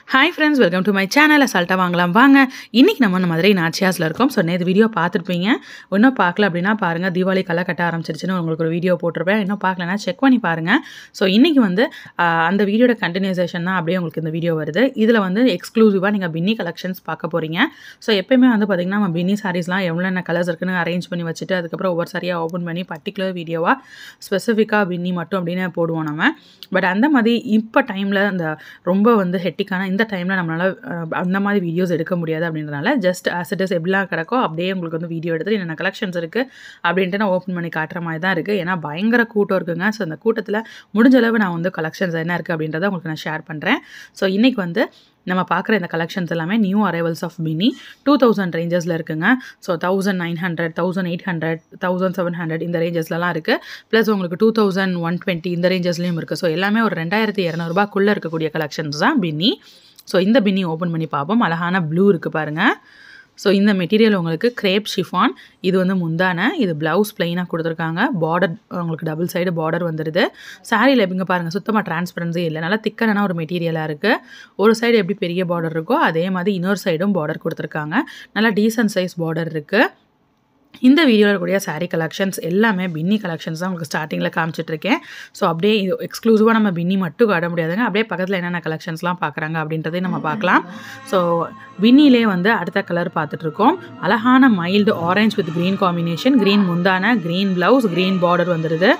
hi friends welcome to my channel அசால்ட்டாக வாங்கலாம் வாங்க இன்றைக்கி நம்ம இந்த மதுரை நாச்சியாஸில் இருக்கோம் ஸோ நேற்று வீடியோ பார்த்துருப்பீங்க இன்னும் பார்க்கல அப்படின்னா பாருங்கள் தீபாவளி களை கட்ட ஆரம்பிச்சிருச்சுன்னு உங்களுக்கு ஒரு வீடியோ போட்டிருப்பேன் இன்னும் பார்க்கலன்னா செக் பண்ணி பாருங்கள் ஸோ இன்றைக்கி வந்து ஆஹ், அந்த வீடியோட கண்டினியூசேஷன் தான் அப்படியே உங்களுக்கு இந்த வீடியோ வருது இதில் வந்து எக்ஸ்க்ளூசிவாக நீங்கள் பின்னி கலெக்ஷன்ஸ் பார்க்க போகிறீங்க ஸோ எப்பயுமே வந்து பார்த்திங்கன்னா நம்ம பின்னி சாரீஸ்லாம் எவ்வளோ கலர்ஸ் இருக்குன்னு அரேஞ்ச் பண்ணி வச்சுட்டு அதுக்கப்புறம் ஒவ்வொரு சாரியாக ஓப்பன் பண்ணி பர்டிகுலர் வீடியோவாக ஸ்பெசிஃபிக்காக பின்னி மட்டும் அப்படின்னு போடுவோம் நம்ம பட் அந்த மாதிரி இப்போ டைமில் அந்த ரொம்ப வந்து ஹெட்டிக்கான இந்த டைமில் நம்மளால் அஹ், அந்த மாதிரி வீடியோஸ் எடுக்க முடியாது அப்படின்றனால ஜஸ்ட் ஆஸ் இட் இஸ் எப்படிலாம் கிடக்கோ அப்படியே உங்களுக்கு வந்து வீடியோ எடுத்து என்னென்ன கலெக்ஷன்ஸ் இருக்குது அப்படின்ட்டு நான் ஓப்பன் பண்ணி காட்டுற மாதிரி தான் இருக்குது ஏன்னா பயங்கர கூட்டம் இருக்குங்க ஸோ அந்த கூட்டத்தில் முடிஞ்ச அளவு நான் வந்து கலெக்ஷன்ஸ் என்ன இருக்குது அப்படின்றத உங்களுக்கு நான் ஷேர் பண்ணுறேன் ஸோ இன்றைக்கி வந்து நம்ம பார்க்குற இந்த கலெக்ஷன்ஸ் எல்லாமே new arrivals of mini two thousand ரேஞ்சஸில் இருக்குங்க so thousand nine hundred thousand eight hundred thousand seven hundred இந்த ரேஞ்சஸ்லலாம் இருக்குது ப்ளஸ் உங்களுக்கு டூ தௌசண்ட் ஒன் டுவெண்ட்டி இந்த ரேஞ்சஸ்லேயும் இருக்குது ஸோ எல்லாமே ஒரு ரெண்டாயிரத்தி இரநூறுபாக்குள்ளே இருக்கக்கூடிய கலெக்ஷன்ஸ் தான் பின்னி ஸோ இந்த பின்னி ஓப்பன் பண்ணி பார்ப்போம் அழகான ப்ளூ இருக்குது பாருங்கள் ஸோ இந்த மெட்டீரியல் உங்களுக்கு கிரேப் ஷிஃபான் இது வந்து முந்தான இது ப்ளவுஸ் பிளெயினாக கொடுத்துருக்காங்க பார்டர் உங்களுக்கு டபுள் சைடு பார்டர் வந்துடுது சாரியில் எப்படிங்க பாருங்கள் சுத்தமாக டிரான்ஸ்பரன்ஸே இல்லை நல்லா திக்கனான ஒரு மெட்டீரியலாக இருக்குது ஒரு சைடு எப்படி பெரிய பார்டர் இருக்கோ அதே மாதிரி இன்னொரு சைடும் பார்டர் கொடுத்துருக்காங்க நல்லா டீசன்ட் சைஸ் பார்டர் இருக்குது இந்த வீடியோவில் இருக்கக்கூடிய saree கலெக்ஷன்ஸ் எல்லாமே பின்னி கலெக்ஷன்ஸ் தான் உங்களுக்கு ஸ்டார்டிங்கில் காமிச்சிட்ருக்கேன் ஸோ அப்படியே இது எக்ஸ்க்ளூசிவாக நம்ம பின்னி மட்டும் காட்ட முடியாதுங்க அப்படியே பக்கத்தில் என்னென்ன கலெக்ஷன்ஸ்லாம் பார்க்குறாங்க அப்படின்றதையும் நம்ம பார்க்கலாம் ஸோ பின்னிலே வந்து அடுத்த கலர் பார்த்துட்ருக்கோம் அழகான mild orange with green combination green முந்தான க்ரீன் ப்ளவுஸ் க்ரீன் பார்டர் வந்துடுது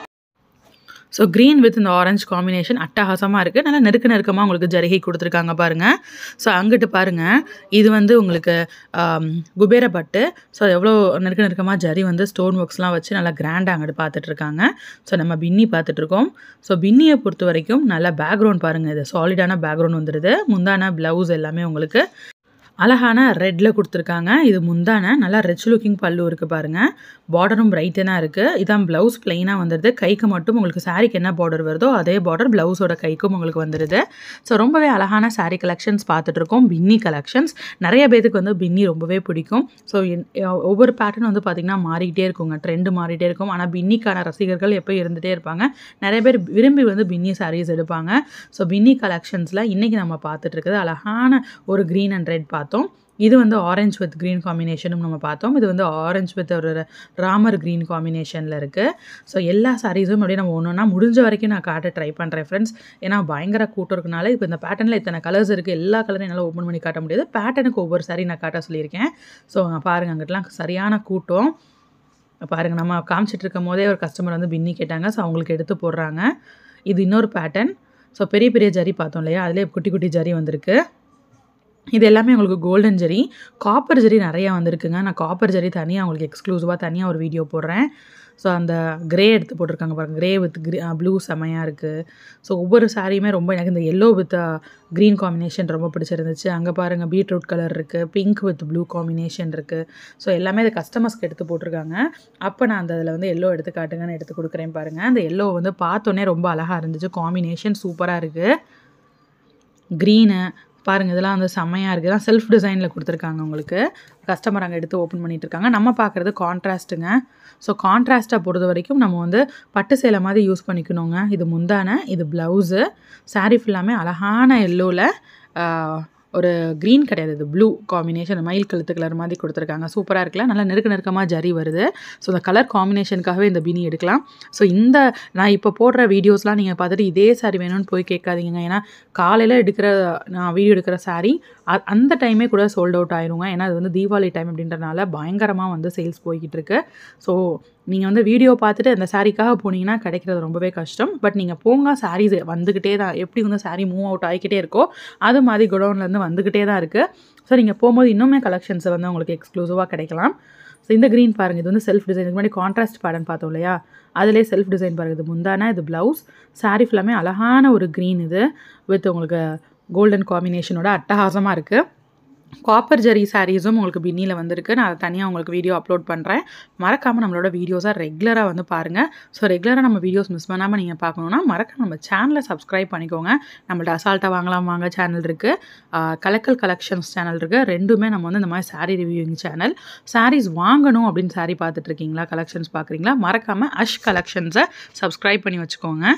ஸோ க்ரீன் வித் இந்த ஆரஞ்சு காம்பினேஷன் அட்டகாசமாக இருக்குது நல்லா நெருக்க நெருக்கமாக உங்களுக்கு ஜரிகை கொடுத்துருக்காங்க பாருங்கள் ஸோ அங்கிட்டு பாருங்கள் இது வந்து உங்களுக்கு ஆம், குபேர பட்டு ஸோ எவ்வளோ நெருக்க நெருக்கமாக ஜரி வந்து ஸ்டோன் ஒர்க்ஸ்லாம் வச்சு நல்லா கிராண்டாக அங்கிட்டு பார்த்துட்ருக்காங்க ஸோ நம்ம பின்னி பார்த்துட்ருக்கோம் ஸோ பின்னியை பொறுத்த வரைக்கும் நல்லா பேக்ரவுண்ட் பாருங்கள் இது சாலிடான பேக்ரவுண்ட் வந்துடுது முந்தான ப்ளவுஸ் எல்லாமே உங்களுக்கு அழகான ரெட்டில் கொடுத்துருக்காங்க இது முந்தான நல்லா ரிச் லுக்கிங் பல்லு இருக்குது பாருங்கள் பார்டரும் பிரைட்டனாக இருக்குது இதான் ப்ளவுஸ் பிளெயினாக வந்துடுது கைக்கு மட்டும் உங்களுக்கு சாரிக்கு என்ன பார்டர் வருதோ அதே பார்டர் ப்ளவுஸோட கைக்கும் உங்களுக்கு வந்துடுது ஸோ ரொம்பவே அழகான saree கலெக்ஷன்ஸ் பார்த்துட்ருக்கோம் பின்னி கலெக்ஷன்ஸ் நிறைய பேருக்கு வந்து பின்னி ரொம்பவே பிடிக்கும் ஸோ ஒவ்வொரு பேட்டர்ன் வந்து பார்த்திங்கன்னா மாறிக்கிட்டே இருக்குங்க ட்ரெண்டு மாறிட்டே இருக்கும் ஆனால் பின்னிக்கான ரசிகர்கள் எப்போ இருந்துகிட்டே இருப்பாங்க நிறைய பேர் விரும்பி வந்து பின்னி சாரீஸ் எடுப்பாங்க ஸோ பின்னி கலெக்ஷன்ஸில் இன்றைக்கி நம்ம பார்த்துட்டு இருக்குது அழகான ஒரு க்ரீன் அண்ட் ரெட் பார்த்தோம் இது வந்து ஆரஞ்ச் வித் க்ரீன் காம்பினேஷனும் நம்ம பார்த்தோம் இது வந்து ஆரஞ்ச் வித் ஒரு ராமர் க்ரீன் காம்பினேஷனில் இருக்குது ஸோ எல்லா சாரீஸும் அப்படியே நம்ம ஒன்று ஒன்றா முடிஞ்ச வரைக்கும் நான் காட்ட ட்ரை பண்ணுறேன் ஃப்ரெண்ட்ஸ் ஏன்னா பயங்கர கூட்டம் இருக்கனால இப்போ இந்த பேட்டர்னில் இத்தனை கலர்ஸ் இருக்குது எல்லா கலரையும் என்னால் ஓப்பன் பண்ணி காட்ட முடியாது பேட்டர்னுக்கு ஒவ்வொரு சாரி நான் காட்ட சொல்லியிருக்கேன் ஸோ பாருங்கள் அங்கிட்டலாம் சரியான கூட்டம் பாருங்கள் நம்ம காமிச்சிட்டு இருக்கும் போதே ஒரு கஸ்டமர் வந்து பின்னி கேட்டாங்க ஸோ அவங்களுக்கு எடுத்து போடுறாங்க இது இன்னொரு பேட்டர்ன் ஸோ பெரிய பெரிய ஜரி பார்த்தோம் இல்லையா அதிலே குட்டி குட்டி ஜரி வந்திருக்கு இது எல்லாமே உங்களுக்கு கோல்டன் ஜரி காப்பர் ஜரி நிறையா வந்திருக்குங்க நான் காப்பர் ஜரி தனியாக உங்களுக்கு எக்ஸ்க்ளூசிவாக தனியாக ஒரு வீடியோ போடுறேன் ஸோ அந்த கிரே எடுத்து போட்டிருக்காங்க பாருங்க கிரே வித் க்ரீ ப்ளூ செமையாக இருக்குது ஸோ ஒவ்வொரு சாரியுமே ரொம்ப எனக்கு இந்த எல்லோ வித் க்ரீன் காம்பினேஷன் ரொம்ப பிடிச்சிருந்துச்சு அங்கே பாருங்கள் பீட்ரூட் கலர் இருக்குது பிங்க் வித் ப்ளூ காம்பினேஷன் இருக்குது ஸோ எல்லாமே இது கஸ்டமர்ஸ்க்கு எடுத்து போட்டிருக்காங்க அப்போ நான் அந்த அதில் வந்து எல்லோ எடுத்து காட்டுங்கன்னு எடுத்து கொடுக்குறேன் பாருங்கள் அந்த எல்லோ வந்து பார்த்தோன்னே ரொம்ப அழகாக இருந்துச்சு காம்பினேஷன் சூப்பராக இருக்குது க்ரீனு பாருங்கள் இதெல்லாம் வந்து செம்மையாக இருக்குது இதெல்லாம் செல்ஃப் டிசைனில் கொடுத்துருக்காங்க உங்களுக்கு கஸ்டமர் அங்கே எடுத்து ஓப்பன் பண்ணிட்டு இருக்காங்க நம்ம பார்க்குறது கான்ட்ராஸ்ட்டுங்க ஸோ கான்ட்ராஸ்ட்டை பொறுத்த வரைக்கும் நம்ம வந்து பட்டு சேலை மாதிரி யூஸ் பண்ணிக்கணுங்க இது முந்தான இது ப்ளவுஸு saree ஃபுல்லாமே அழகான எல்லோவில் ஒரு க்ரீன் கிடையாது இது ப்ளூ காம்பினேஷன் மயில் கழுத்து கலர் மாதிரி கொடுத்துருக்காங்க சூப்பராக இருக்குல்ல நல்லா நெருக்க நெருக்கமாக ஜரி வருது ஸோ இந்த கலர் காம்பினேஷனுக்காகவே இந்த பினி எடுக்கலாம் ஸோ இந்த நான் இப்போ போடுற வீடியோஸ்லாம் நீங்கள் பார்த்துட்டு இதே சாரி வேணும்னு போய் கேட்காதீங்க ஏன்னா காலையில் எடுக்கிற நான் வீடியோ எடுக்கிற சாரி அந்த டைமே கூட சோல்ட் அவுட் ஆயிருங்க ஏன்னா அது வந்து தீபாவளி டைம் அப்படின்றனால பயங்கரமாக வந்து சேல்ஸ் போய்கிட்டு இருக்கு ஸோ நீங்கள் வந்து வீடியோ பார்த்துட்டு அந்த சாரீக்காக போனீங்கன்னா கிடைக்கிறது ரொம்பவே கஷ்டம் பட் நீங்கள் போங்க சாரீஸ் வந்துக்கிட்டே தான் எப்படி வந்து சாரீ மூவ் அவுட் ஆகிக்கிட்டே இருக்கோ அது மாதிரி குடோன்லேருந்து வந்துக்கிட்டே தான் இருக்குது ஸோ நீங்கள் போகும்போது இன்னுமே கலெக்ஷன்ஸ் வந்து உங்களுக்கு எக்ஸ்க்ளூசிவாக கிடைக்கலாம் ஸோ இந்த க்ரீன் பாருங்கள் இது வந்து செல்ஃப் டிசைன் இதுக்கு முன்னாடி கான்ட்ராஸ்ட் பேட்டர்ன் பார்த்தோம் இல்லையா அதிலே செல்ஃப் டிசைன் பாருங்கள் இது முந்தான இது ப்ளவுஸ் saree ஃபுல்லாமே அழகான ஒரு க்ரீன் இது வித் உங்களுக்கு கோல்டன் காம்பினேஷனோட அட்டகாசமாக இருக்குது காப்பர் ஜரி சாரீஸும் உங்களுக்கு பின்னியில் வந்திருக்கு நான் அதை தனியாக உங்களுக்கு வீடியோ அப்லோட் பண்ணுறேன் மறக்காமல் நம்மளோட வீடியோஸாக ரெகுலராக வந்து பாருங்கள் ஸோ ரெகுலராக நம்ம வீடியோஸ் மிஸ் பண்ணாமல் நீங்கள் பார்க்கணுன்னா மறக்காம நம்ம சேனலை சப்ஸ்கிரைப் பண்ணிக்கோங்க நம்மள்ட்ட அசால்ட்டாக வாங்கலாம் வாங்க சேனல் இருக்குது கலக்கல் கலெக்ஷன்ஸ் சேனல் இருக்குது ரெண்டுமே நம்ம வந்து இந்த மாதிரி saree ரிவ்யூவிங் சேனல் sarees வாங்கணும் அப்படின்னு saree பார்த்துட்ருக்கீங்களா கலெக்ஷன்ஸ் பார்க்குறீங்களா மறக்காமல் அஷ் கலெக்ஷன்ஸை சப்ஸ்கிரைப் பண்ணி வச்சுக்கோங்க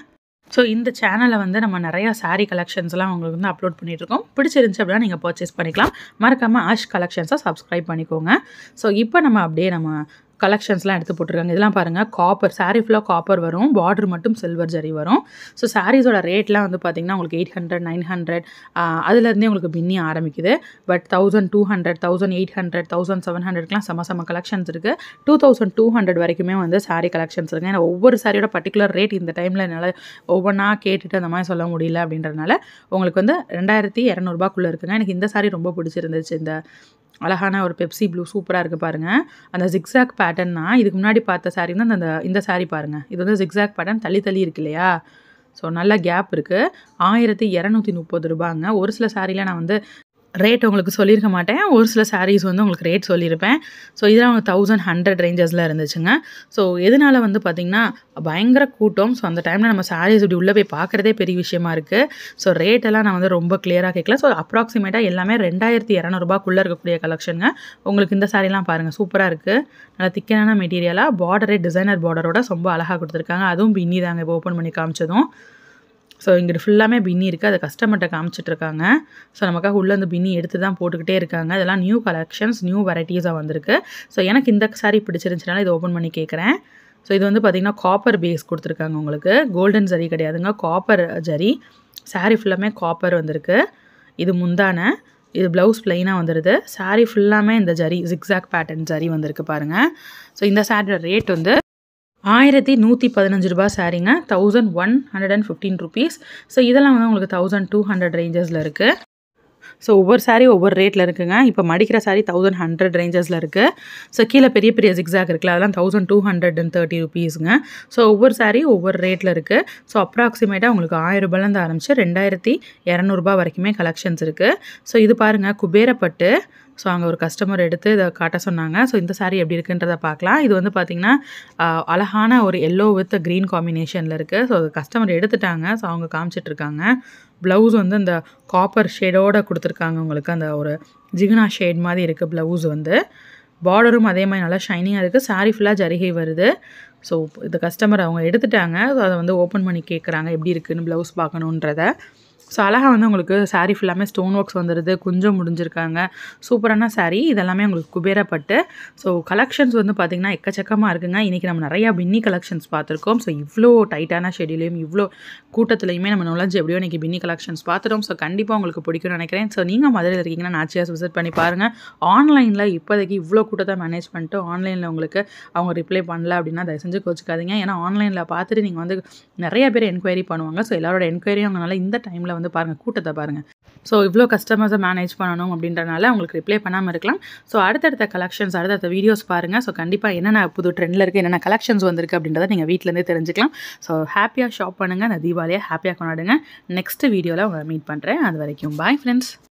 ஸோ இந்த சேனலில் வந்து நம்ம நிறையா saree கலெக்ஷன்ஸ்லாம் உங்களுக்கு வந்து அப்லோட் பண்ணிகிட்ருக்கோம் பிடிச்சிருந்துச்சு அப்படின்னா நீங்கள் பர்ச்சேஸ் பண்ணிக்கலாம் மறக்காமல் ஆஷ் கலெக்ஷன்ஸை சப்ஸ்கிரைப் பண்ணிக்கோங்க ஸோ இப்போ நம்ம அப்படியே நம்ம கலெக்ஷன்ஸ்லாம் எடுத்து போட்டிருக்காங்க இதெல்லாம் பாருங்கள் காப்பர் saree ஃபுல்லாக காப்பர் வரும் பார்டர் மட்டும் சில்வர் ஜரி வரும் ஸோ சாரீஸோட ரேட்லாம் வந்து பார்த்திங்கன்னா உங்களுக்கு எயிட் ஹண்ட்ரட் நைன் ஹண்ட்ரட் அதுலேருந்தே உங்களுக்கு பின்னி ஆரம்பிக்குது but thousand two hundred thousand eight hundred thousand seven ஹண்ட்ரட்லாம் செம செம கலெக்ஷன்ஸ் இருக்குது டூ தௌசண்ட் டூ ஹண்ட்ரட் வரைக்குமே வந்து saree கலெக்ஷன்ஸ் இருக்குது ஏன்னா ஒவ்வொரு சாரியோட பர்டிகுலர் ரேட் இந்த டைமில் என்னால் ஒவ்வொன்றா கேட்டுட்டு அந்த மாதிரி சொல்ல முடியல அப்படின்றதுனால உங்களுக்கு வந்து ரெண்டாயிரத்தி இரநூறுபாக்குள்ளே இருக்குங்க எனக்கு இந்த saree ரொம்ப பிடிச்சிருந்துச்சு இந்த அழகான ஒரு பெப்சி ப்ளூ சூப்பராக இருக்குது பாருங்கள் அந்த ஜிக்ஸாக் பேட்டர்னா இதுக்கு முன்னாடி பார்த்த saree தான் அந்த இந்த saree பாருங்கள் இது வந்து ஜிக்ஸாக் பேட்டர்ன் தள்ளி தள்ளி இருக்கு இல்லையா ஸோ நல்ல கேப் இருக்குது ஆயிரத்தி இரநூத்தி முப்பது ரூபாங்க ஒரு சில சாரியில் நான் வந்து ரேட் உங்களுக்கு சொல்லியிருக்க மாட்டேன் ஒரு சில சாரீஸ் வந்து உங்களுக்கு ரேட் சொல்லியிருப்பேன் ஸோ இதெல்லாம் உங்களுக்கு தௌசண்ட் ஹண்ட்ரட் ரேஞ்சஸில் இருந்துச்சுங்க ஸோ எதனால் வந்து பார்த்திங்கன்னா பயங்கர கூட்டம் ஸோ அந்த டைமில் நம்ம சாரீஸ் இப்படி உள்ளே போய் பார்க்குறதே பெரிய விஷயமா இருக்குது ஸோ ரேட்டெல்லாம் நான் வந்து ரொம்ப கிளியராக கேட்கல ஸோ அப்ராக்சிமேட்டாக எல்லாமே ரெண்டாயிரத்தி இரநூறுபாக்குள்ளே இருக்கக்கூடிய கலெக்ஷனுங்க உங்களுக்கு இந்த சாரீலாம் பாருங்கள் சூப்பராக இருக்குது நல்லா திக்கனான மெட்டீரியலாக பார்டரே டிசைனர் பார்டரோட ரொம்ப அழகாக கொடுத்துருக்காங்க அதுவும் பின்னி தாங்க இப்போ ஓப்பன் பண்ணி காமிச்சதும் ஸோ இங்கிட்டு ஃபுல்லாமே பின்னி இருக்குது அதை கஸ்டமர்கிட்ட காமிச்சிட்ருக்காங்க ஸோ நமக்காக உள்ளே அந்த பின்னி எடுத்து தான் போட்டுக்கிட்டே இருக்காங்க இதெல்லாம் நியூ கலெக்ஷன்ஸ் நியூ வெரைட்டிஸாக வந்திருக்கு ஸோ எனக்கு இந்த சாரீ பிடிச்சிருந்துச்சுனால இதை ஓப்பன் பண்ணி கேட்குறேன் ஸோ இது வந்து பார்த்திங்கன்னா காப்பர் பேஸ் கொடுத்துருக்காங்க உங்களுக்கு கோல்டன் ஜரி கிடையாதுங்க காப்பர் ஜரி saree ஃபுல்லாமே காப்பர் வந்திருக்கு இது முந்தான இது ப்ளவுஸ் ப்ளைனாக வந்துடுது saree ஃபுல்லாமே இந்த ஜரி ஜிக்ஸாக் பேட்டர்ன் ஜரி வந்திருக்கு பாருங்கள் ஸோ இந்த சாரியோட ரேட் வந்து ஆயிரத்தி நூற்றி பதினஞ்சு ரூபா சாரீங்க thousand one hundred and fifteen rupees so இதெல்லாம் வந்து உங்களுக்கு தௌசண்ட் டூ ஹண்ட்ரட் ரேஞ்சஸில் இருக்குது ஸோ ஒவ்வொரு saree ஒவ்வொரு ரேட்டில் இருக்குங்க இப்போ மடிக்கிற saree தௌசண்ட் ஹண்ட்ரட் ரேஞ்சஸில் இருக்குது ஸோ கீழே பெரிய பெரிய ஜிக்ஸாக் இருக்குல்ல அதெல்லாம் thousand two hundred and thirty ருபீஸுங்க ஸோ ஒவ்வொரு saree ஒவ்வொரு ரேட்டில் இருக்குது ஸோ அப்ராக்சிமேட்டாக உங்களுக்கு ஆயிரம் ரூபாயிலேருந்து ஆரம்பிச்சு ரெண்டாயிரத்தி இரநூறுபா வரைக்குமே கலெக்ஷன்ஸ் இருக்குது ஸோ இது பாருங்கள் குபேரப்பட்டு ஸோ அங்கே ஒரு கஸ்டமர் எடுத்து இதை காட்ட சொன்னாங்க ஸோ இந்த saree எப்படி இருக்குன்றதை பார்க்கலாம் இது வந்து பார்த்திங்கன்னா ஆஹ், அழகான ஒரு எல்லோ வித் க்ரீன் காம்பினேஷனில் இருக்குது ஸோ கஸ்டமர் எடுத்துட்டாங்க ஸோ அவங்க காமிச்சிட்ருக்காங்க ப்ளவுஸ் வந்து இந்த காப்பர் ஷேடோட கொடுத்துருக்காங்க உங்களுக்கு அந்த ஒரு ஜிகுனா ஷேட் மாதிரி இருக்குது ப்ளவுஸ் வந்து பார்டரும் அதே மாதிரி நல்லா ஷைனிங்காக இருக்குது saree ஃபுல்லாக ஜரிகை வருது ஸோ இந்த கஸ்டமர் அவங்க எடுத்துட்டாங்க ஸோ அதை வந்து ஓப்பன் பண்ணி கேட்குறாங்க எப்படி இருக்குன்னு ப்ளவுஸ் பார்க்கணுன்றத ஸோ அழகாக வந்து உங்களுக்கு saree ஃபுல்லாமே ஸ்டோன் ஒர்க்ஸ் வந்துடுது கொஞ்சம் முடிஞ்சிருக்காங்க சூப்பரான saree இதெல்லாமே உங்களுக்கு குபேரப்பட்டு ஸோ கலெக்ஷன்ஸ் வந்து பார்த்திங்கன்னா எக்கச்சக்கமாக இருக்குங்க இன்றைக்கி நம்ம நிறையா பின்னி கலெக்ஷன்ஸ் பார்த்துருக்கோம் ஸோ இவ்வளோ டைட்டான ஷெடியூலையும் இவ்வளோ கூட்டத்துலையுமே நம்ம நுழைஞ்சு எப்படியோ இன்றைக்கி பின்னி கலெக்ஷன்ஸ் பார்த்துட்டோம் ஸோ கண்டிப்பாக உங்களுக்கு பிடிக்கும்னு நினைக்கிறேன் ஸோ நீங்கள் மதுரையில் இருக்கீங்கன்னா நாச்சியாஸ் விசிட் பண்ணி பாருங்கள் ஆன்லைனில் இப்போதைக்கு இவ்வளோ கூட்டத்தை மேனேஜ் பண்ணிட்டு ஆன்லைனில் உங்களுக்கு அவங்க ரிப்ளை பண்ணல அப்படின்னா தயவு செஞ்சு கோச்சிக்காதீங்க ஏன்னா ஆன்லைனில் பார்த்துட்டு நீங்கள் வந்து நிறைய பேர் என்கொயரி பண்ணுவாங்க ஸோ எல்லாரோட என்கொயரியும் அவங்களால இந்த டைமில் வந்து பாருங்கள் கூட்டத்தை பாருங்கள் ஸோ இவ்வளோ கஸ்டமர்ஸை மேனேஜ் பண்ணணும் அப்படின்றனால உங்களுக்கு ரிப்ளை பண்ணாமல் இருக்கலாம் ஸோ அடுத்தடுத்த கலெக்ஷன்ஸ் அடுத்தடுத்த வீடியோஸ் பாருங்கள் ஸோ கண்டிப்பாக என்னென்ன புது ட்ரெண்டில் இருக்குது என்னென்ன கலெக்ஷன்ஸ் வந்திருக்கு அப்படின்றத நீங்கள் வீட்டிலேருந்தே தெரிஞ்சுக்கலாம் ஸோ ஹாப்பியாக ஷாப் பண்ணுங்கள் அந்த தீபாவளியை ஹாப்பியாக கொண்டாடுங்க நெக்ஸ்ட் வீடியோவில் உங்களை மீட் பண்ணுறேன் அது வரைக்கும் பாய் ஃப்ரெண்ட்ஸ்